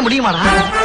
முடியுமாடா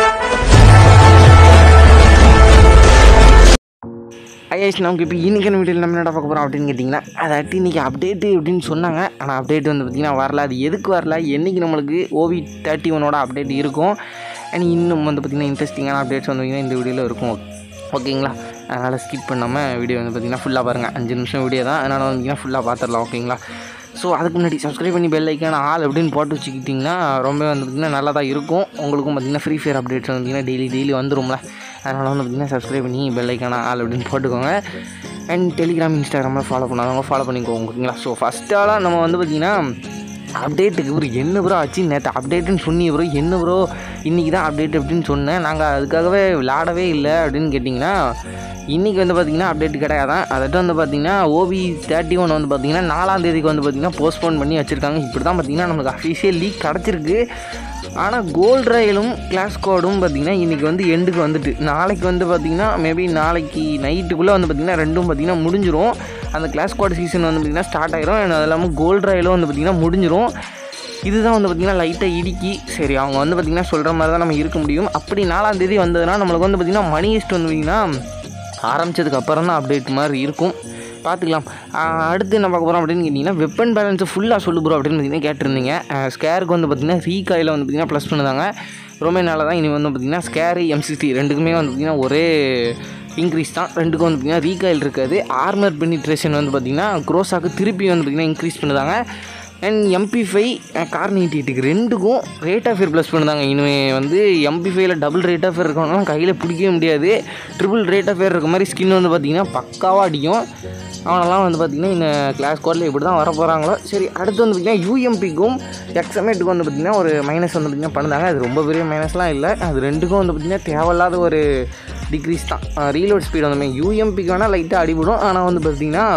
ஐயாஸ் நமக்கு இப்போ இன்றைக்கான வீடியோவில் நம்ம என்ன பார்க்க போகிறோம் அப்படின்னு கேட்டிங்கன்னா அதாட்டி இன்றைக்கி அப்டேட்டு அப்படின்னு சொன்னாங்க ஆனால் அப்டேட் வந்து பார்த்திங்கன்னா வரல அது எதுக்கு வரல என்றைக்கு நம்மளுக்கு ஓவி தேர்ட்டி ஒனோட அப்டேட் இருக்கும் அண்ட் இன்னும் வந்து பார்த்திங்கன்னா இன்ட்ரெஸ்டிங்கான அப்டேட்ஸ் வந்து பார்த்திங்கன்னா இந்த வீடியோவில் இருக்கும் ஓகேங்களா அதனால் ஸ்கிப் பண்ணாமல் வீடியோ வந்து பார்த்திங்கன்னா ஃபுல்லாக பாருங்கள் அஞ்சு நிமிஷம் வீடியோ தான் அதனால் வந்து பார்த்திங்கன்னா ஃபுல்லாக பார்த்துடலாம் ஓகேங்களா ஸோ அதுக்கு முன்னாடி சப்ஸ்கிரைப் பண்ணி பெல் ஐக்கான ஆள் அப்படின்னு போட்டு வச்சுக்கிட்டிங்கன்னா ரொம்ப வந்து பார்த்திங்கன்னா நல்லா தான் இருக்கும் உங்களுக்கும் பார்த்திங்கன்னா ஃப்ரீ ஃபயர் அப்டேட்ஸ் வந்து பார்த்திங்கன்னா டெய்லி டெய்லி வந்துரும்ல அதனால் வந்து பார்த்திங்கன்னா சப்ஸ்கிரைப் பண்ணி பெல் ஐக்கான ஆள் அப்படின்னு போட்டுக்கோங்க அண்ட் டெலிகிராம் இன்ஸ்டாகிராமில் ஃபாலோ பண்ணாதவங்க ஃபாலோ பண்ணிக்கோங்க ஓகேங்களா ஸோ ஃபஸ்ட்டாலாம் நம்ம வந்து பார்த்திங்கன்னா அப்டேட்டுக்கு ப்ரோ என்ன ப்ரோ ஆச்சு நேற்று அப்டேட்டுன்னு சொன்னி ப்ரோ என்ன ப்ரோ இன்றைக்கி தான் அப்டேட் அப்படின்னு சொன்னேன் நாங்கள் அதுக்காகவே விளாடவே இல்லை அப்படின்னு கேட்டிங்கன்னா இன்றைக்கி வந்து பார்த்திங்கன்னா அப்டேட் கிடையாதான் அதட்டு வந்து பார்த்திங்கன்னா ஓபி தேர்ட்டி ஒன் வந்து பார்த்திங்கன்னா நாலாம் தேதிக்கு வந்து பார்த்திங்கன்னா போஸ்ட்போன் பண்ணி வச்சுருக்காங்க இப்படி தான் பார்த்திங்கன்னா நமக்கு அஃபிஷியல் லீக் கிடச்சிருக்கு ஆனால் கோல்ட் ரயிலும் கிளாஸ் கோடும் பார்த்திங்கன்னா இன்றைக்கி வந்து எண்டுக்கு வந்துட்டு நாளைக்கு வந்து பார்த்திங்கன்னா மேபி நாளைக்கு நைட்டுக்குள்ளே வந்து பார்த்திங்கன்னா ரெண்டும் பார்த்திங்கன்னா முடிஞ்சிரும் அந்த கிளாஸ் கோட் சீசன் வந்து பார்த்திங்கன்னா ஸ்டார்ட் ஆயிரும் and அது இல்லாமல் கோல்ட் ரயிலும் வந்து பார்த்திங்கன்னா முடிஞ்சிரும் இதுதான் வந்து பார்த்திங்கன்னா லைட்டாக இடிக்கி சரி அவங்க வந்து பார்த்திங்கன்னா சொல்கிற மாதிரி தான் நம்ம இருக்க முடியும் அப்படி நாலாம் தேதி வந்ததுன்னா நம்மளுக்கு வந்து பார்த்திங்கன்னா மணி ஹிஸ்ட் வந்து பார்த்திங்கன்னா ஆரம்பித்ததுக்கு அப்புறம் தான் அப்டேட் மாதிரி இருக்கும் பார்த்துக்கலாம் ஆஹ் அடுத்து என்ன பார்க்க போகிறோம் அப்படின்னு கேட்டிங்கன்னா வெப்பன் பேலன்ஸை ஃபுல்லாக சொல்லு ப்ரோ அப்படின்னு பார்த்தீங்கன்னா கேட்டிருந்தீங்க ஸ்கேருக்கு வந்து பார்த்திங்கன்னா ரீகாயில் வந்து பார்த்திங்கன்னா ப்ளஸ் பண்ணுதாங்க ரொம்ப நாளாக தான் இனி வந்து பார்த்திங்கன்னா ஸ்கேரு எம்சிசி ரெண்டுக்குமே வந்து பார்த்திங்கன்னா ஒரே இன்க்ரீஸ் தான் ரெண்டுக்கும் வந்து பார்த்திங்கன்னா ரீகாயில் இருக்காது ஆர்மர் பெனிட்ரேஷன் வந்து பார்த்திங்கன்னா க்ரோஸாக்கு திருப்பி வந்து பார்த்திங்கன்னா இன்க்ரீஸ் பண்ணுதாங்க and MP five Kar ninety எயிட்டுக்கு ரெண்டுக்கும் ரேட் ஆஃப் ஃபேர் ப்ளஸ் பண்ணுதாங்க இனிமேல் வந்து எம்பி ஃபைவ்ல டபுள் ரேட் ஆஃப் ஃபேர் இருக்கவங்களாம் கையில் பிடிக்கவே முடியாது ட்ரிபிள் ரேட் ஆஃப் ஃபேர் இருக்க மாதிரி ஸ்கின் வந்து பார்த்திங்கன்னா பக்காவாக அடிக்கும் அவனெல்லாம் வந்து பார்த்திங்கன்னா இந்த கிளாஸ் கோடில் இப்படி தான் வர போகிறாங்களோ சரி அடுத்து வந்து பார்த்திங்கன்னா யூஎம்பிக்கும் எக்ஸமேட்டுக்கும் வந்து பார்த்திங்கன்னா ஒரு மைனஸ் வந்து பார்த்திங்கன்னா பண்ணுதாங்க அது ரொம்ப பெரிய மைனஸ்லாம் இல்லை அது ரெண்டுக்கும் வந்து பார்த்திங்கன்னா தேவையில்லாத ஒரு டிக்ரீஸ் தான் ரீலோட் ஸ்பீடு வந்து யூஎம்பிக்கு வேணால் லைட்டாக அடிபடும் ஆனால் வந்து பார்த்திங்கன்னா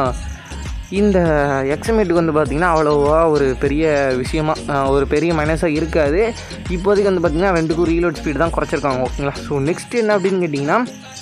இந்த எக்ஸமேட்டுக்கு வந்து பார்த்திங்கன்னா அவ்வளோவா ஒரு பெரிய விஷயமா அஹ், ஒரு பெரிய மைனஸாக இருக்காது இப்போதைக்கு வந்து பார்த்திங்கன்னா ரெண்டுக்கும் ரீலோட் ஸ்பீடு தான் குறைச்சிருக்காங்க ஓகேங்களா ஸோ நெக்ஸ்ட் என்ன அப்படின்னு கேட்டிங்கன்னா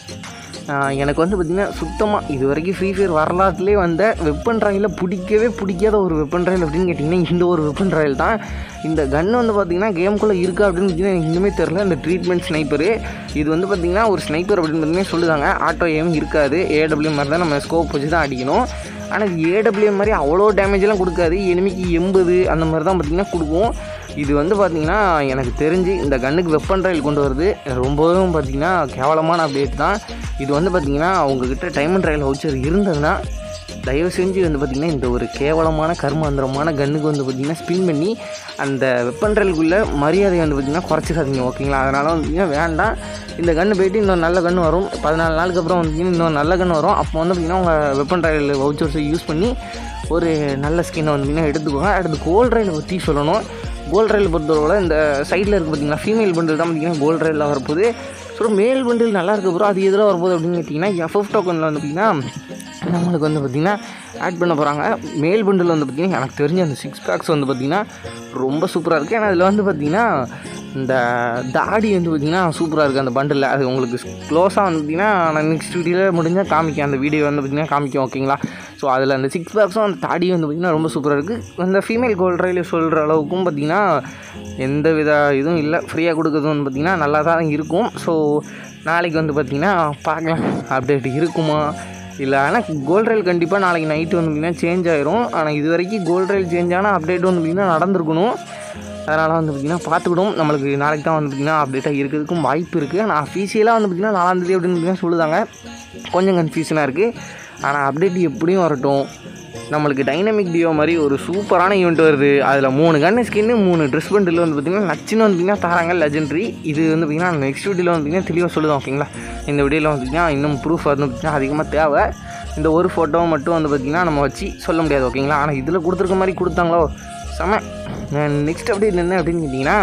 ஆஹ் எனக்கு வந்து பார்த்திங்கன்னா சுத்தமாக இது வரைக்கும் ஃப்ரீ ஃபயர் வரலாற்றுலேயே வந்த வெப்பன் ராயில் பிடிக்கவே பிடிக்காத ஒரு வெப்பன் ராயல் அப்படின்னு கேட்டிங்கன்னா இந்த ஒரு வெப்பன் ராயல் தான் இந்த கன் வந்து பார்த்திங்கன்னா கேமுக்குள்ளே இருக்கா அப்படின்னு பார்த்தீங்கன்னா எனக்கு இன்னுமே தெரில இந்த ட்ரீட்மெண்ட் ஸ்னைப்பரு இது வந்து பார்த்திங்கன்னா ஒரு ஸ்னைப்பர் அப்படின்னு பார்த்தீங்கன்னா சொல்லுதாங்க ஆட்டோ ஏம் இருக்காது ஏடபிள்யூ மாதிரி தான் நம்ம ஸ்கோப் வச்சு தான் அடிக்கணும் ஆனால் ஏடபிள்யூ மாதிரி அவ்வளோ டேமேஜ்லாம் கொடுக்காது எனிமிக்கு எண்பது அந்த மாதிரி தான் பார்த்திங்கன்னா கொடுக்கும் இது வந்து பார்த்திங்கன்னா எனக்கு தெரிஞ்சு இந்த கன்னுக்கு வெப்பன் ரயில் கொண்டு வருது ரொம்பவும் பார்த்திங்கன்னா கேவலமான அப்டேட் தான் இது வந்து பார்த்திங்கன்னா உங்ககிட்ட டைமண்ட் ரயில் வவுச்சர் இருந்ததுன்னா தயவு செஞ்சு வந்து பார்த்திங்கன்னா இந்த ஒரு கேவலமான கர்மாந்திரமான கன்னுக்கு வந்து பார்த்திங்கன்னா ஸ்பின் பண்ணி அந்த வெப்பன் ரயிலுக்குள்ளே மரியாதையை வந்து பார்த்திங்கன்னா குறைச்சிடாதீங்க ஓகேங்களா அதனால் வந்து பார்த்திங்கன்னா வேண்டாம் இந்த கன்று போயிட்டு இன்னொரு நல்ல கன்று வரும் பதினாலு நாளுக்கு அப்புறம் வந்து இன்னொரு நல்ல கன்று வரும் அப்போ வந்து பார்த்திங்கன்னா உங்கள் வெப்பன் ரயில் வவுச்சர்ஸை யூஸ் பண்ணி ஒரு நல்ல ஸ்கின்னை வந்து பார்த்திங்கன்னா எடுத்துக்கோங்க அடுத்து கோல்ட் ரயில் பற்றி சொல்லணும் கோல்ட் ரயில் பொறுத்தவரை இந்த சைடில் இருக்குது பார்த்தீங்கன்னா ஃபீமேல் பண்டில் தான் பார்த்தீங்கன்னா கோல்ட் ரயிலில் வரப்போகுது ஸோ மேல் பண்டில் நல்லா இருக்கு ப்ரோ அது எதில் வரப்போகுது அப்படின்னு கேட்டிங்கன்னா எஃப்எஃப் டோக்கனில் வந்து பார்த்திங்கன்னா நம்மளுக்கு வந்து பார்த்திங்கன்னா ஆட் பண்ண போகிறாங்க மேல் பண்டில் வந்து பார்த்திங்கன்னா எனக்கு தெரிஞ்ச அந்த சிக்ஸ் பேக்ஸ் வந்து பார்த்திங்கன்னா ரொம்ப சூப்பராக இருக்குது ஏன்னா அதில் வந்து பார்த்திங்கன்னா இந்த தாடி வந்து பார்த்திங்கன்னா சூப்பராக இருக்குது அந்த பண்டில் அது உங்களுக்கு க்ளோஸாக வந்து பார்த்திங்கன்னா நான் நெக்ஸ்ட் வீடியோவில் முடிஞ்சால் காமிக்கும் அந்த வீடியோ வந்து பார்த்திங்கன்னா காமிக்கும் ஓகேங்களா ஸோ அதில் அந்த சிக்ஸ் பேக்ஸும் அந்த தாடி வந்து பார்த்திங்கன்னா ரொம்ப சூப்பராக இருக்குது அந்த ஃபீமேல் கோல்ட் ரயில் சொல்கிற அளவுக்கும் பார்த்திங்கன்னா எந்த வித இதுவும் இல்லை ஃப்ரீயாக கொடுக்குறது வந்து பார்த்திங்கன்னா நல்லா தான் இருக்கும் ஸோ நாளைக்கு வந்து பார்த்திங்கன்னா பார்க்கலாம் அப்டேட் இருக்குமா இல்லை ஆனால் கோல்ட் ரயில் கண்டிப்பாக நாளைக்கு நைட்டு வந்து பார்த்திங்கன்னா சேஞ்ச் ஆயிரும் ஆனால் இது வரைக்கும் கோல்ட் ரயில் சேஞ்ச் ஆனால் அப்டேட் வந்து பார்த்திங்கன்னா நடந்திருக்கணும் அதனால் வந்து பார்த்திங்கன்னா பார்த்துக்கிடும் நம்மளுக்கு நாளைக்கு தான் வந்து பார்த்திங்கன்னா அப்டேட்டாக இருக்கிறதுக்கும் வாய்ப்பு இருக்குது ஆனால் அஃபீஷியலாக வந்து பார்த்திங்கன்னா நாலாந்தேதி அப்படின்னு பார்த்திங்கன்னா சொல்லுதாங்க கொஞ்சம் கன்ஃபியூஷனாக இருக்குது ஆனால் அப்டேட் எப்படியும் வரட்டும் நம்மளுக்கு டைனமிக் டியோ மாதிரி ஒரு சூப்பரான ஈவெண்ட் வருது அதில் மூணு கன்னு ஸ்கின்னு மூணு ட்ரெஸ் பண்டில் வந்து பார்த்திங்கன்னா நச்சுன்னு வந்து பார்த்திங்கன்னா தராங்க லெஜெண்ட்ரி இது வந்து பார்த்திங்கன்னா நெக்ஸ்ட் வீடியோவில் வந்து பார்த்திங்கன்னா தெளிவாக சொல்லுதான் ஓகேங்களா இந்த வீடியோவில் வந்து பார்த்திங்கன்னா இன்னும் ப்ரூஃப் வந்து பார்த்திங்கன்னா அதிகமாக தேவை இந்த ஒரு ஃபோட்டோ மட்டும் வந்து பார்த்திங்கன்னா நம்ம வச்சு சொல்ல முடியாது ஓகேங்களா ஆனால் இதில் கொடுத்துருக்க மாதிரி கொடுத்தாங்களோ செம நெக்ஸ்ட் அப்டேட் என்ன அப்படின்னு கேட்டிங்கன்னா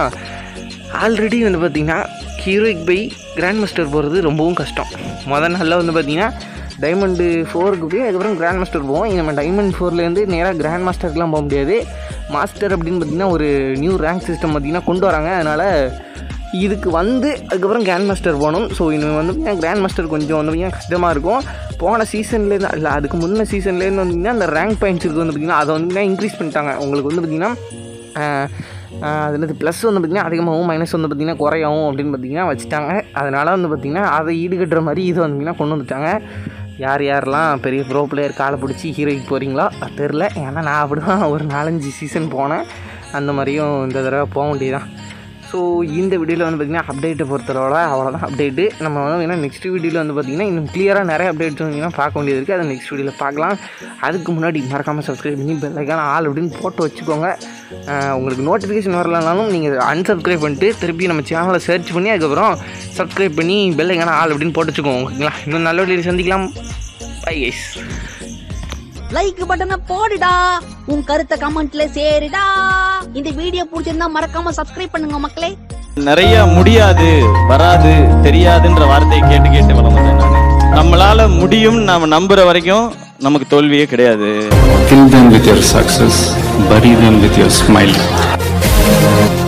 ஆல்ரெடி வந்து பார்த்திங்கன்னா ஹீரோயிக் பை கிராண்ட் மாஸ்டர் போகிறது ரொம்பவும் கஷ்டம் முதல் நாளில் வந்து பார்த்திங்கன்னா டைமண்டு ஃபோருக்கு போய் அதுக்கப்புறம் கிராண்ட் மாஸ்டர் போவோம் இங்க நம்ம டைமண்ட் ஃபோர்லேருந்து நேராக கிராண்ட் மாஸ்டருக்குலாம் போக முடியாது மாஸ்டர் அப்படின்னு பார்த்திங்கன்னா ஒரு நியூ ரேங்க் சிஸ்டம் பார்த்திங்கன்னா கொண்டு வராங்க அதனால் இதுக்கு வந்து அதுக்கப்புறம் கிராண்ட் மாஸ்டர் போகணும் ஸோ இனிமேல் வந்து பார்த்தீங்கன்னா கிராண்ட் மாஸ்டர் கொஞ்சம் வந்து பார்த்தீங்கன்னா கஷ்டமாக இருக்கும் போன சீசன்லேருந்து இல்லை அதுக்கு முன்ன சீசன்லேருந்து வந்தீங்கன்னா அந்த ரேங்க் பாயிண்ட்ஸ் இருக்குது வந்து பார்த்திங்கன்னா அதை வந்து இன்க்ரீஸ் பண்ணிட்டாங்க உங்களுக்கு வந்து பார்த்திங்கன்னா ஆஹ் அது என்னது ப்ளஸ் வந்து பார்த்திங்கன்னா அதிகமாகவும் மைனஸ் வந்து பார்த்திங்கன்னா குறையாவும் அப்படின்னு பார்த்திங்கன்னா வச்சுட்டாங்க அதனால் வந்து பார்த்திங்கன்னா அதை ஈடுகட்டுற மாதிரி இது வந்து பார்த்திங்கன்னா கொண்டு வந்துட்டாங்க யார் யாரெல்லாம் பெரிய ப்ரோ பிளேயர் காலை பிடிச்சி ஹீரோய்க்கு போகிறீங்களோ அது தெரில ஏன்னா நான் அப்படி தான் ஒரு நாலஞ்சு சீசன் போனேன் அந்த மாதிரியும் இந்த தடவை போக வேண்டியதான் ஸோ இந்த வீடியோவில் வந்து பார்த்திங்கன்னா அப்டேட்டை பொறுத்தளவில் அவ்வளோதான் அப்டேட்டு நம்ம வந்து ஏன்னா நெக்ஸ்ட் வீடியோவில் வந்து பார்த்திங்கன்னா இன்னும் கிளியராக நிறைய அப்டேட் வந்தீங்கன்னா பார்க்க வேண்டியது இருக்குது அதை நெக்ஸ்ட் வீடியோவில் பார்க்கலாம் அதுக்கு முன்னாடி மறக்காமல் சப்ஸ்கிரைப் பண்ணி பெல்லைக்கான ஆள் அப்படின்னு போட்டு வச்சுக்கோங்க ஆஹ் உங்களுக்கு நோட்டிஃபிகேஷன் வரலனாலும் நீங்கள் அன்சப்ஸ்கிரைப் பண்ணிட்டு திருப்பி நம்ம சேனலை சர்ச் பண்ணி அதுக்கப்புறம் சப்ஸ்கிரைப் பண்ணி பெல்லைக்கான ஆள் அப்படின்னு போட்டு வச்சுக்கோங்க ஓகேங்களா இன்னும் நல்ல வீடியோ சந்திக்கலாம் பை கைஸ் லைக் பட்டனை போடுடா உன் கருத்தை கமெண்ட்ல சேருடா இந்த வீடியோ பிடிச்சிருந்தா மறக்காம சப்ஸ்கிரைப் பண்ணுங்க மக்களே நிறைய முடியாது வராது தெரியாதுன்ற வார்த்தையை கேட்டு கேட்டு வளர்ந்தேன் நான் நம்மளால முடியும் நாம நம்புற வரைக்கும் நமக்கு தோல்வியே கிடையாது Kill them with your success, bury them with your smile.